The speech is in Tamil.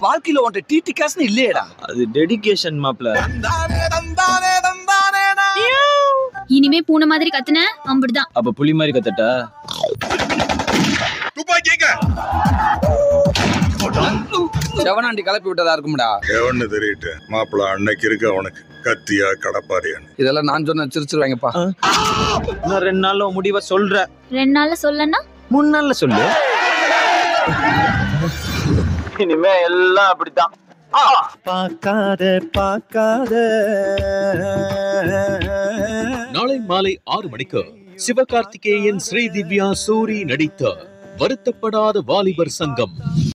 வாழ்க்கையில உன்ட்ட டிடி காசுன்னு இல்லையேடா அது டெடிகேஷன் மாப்ள இனிமே பூனை மாதிரி கத்துன அம்பிடுதான் அப்ப புலி மாதிரி கத்தட்டா செவனாண்டி கிளப்பி விட்டதா இருக்கும்டா எவன்னு தெரியட்டு மாப்பிள்ள அன்னைக்கு இருக்க அவனுக்கு கத்தியா கடப்பாரியான்னு இதெல்லாம் நான் சொன்ன சிரிச்சிருவாங்கப்பா இன்னும் ரெண்டு நாள்ல உன் முடிவை சொல்ற ரெண்டு நாள்ல சொல்லனா மூணு நாள்ல சொல்லு இனிமே எல்லாம் அப்படித்தான் பார்க்காத பார்க்காத நாளை மாலை ஆறு மணிக்கு சிவகார்த்திகேயன் ஸ்ரீ திவ்யா சூரி நடித்த வருத்தப்படாத வாலிபர் சங்கம்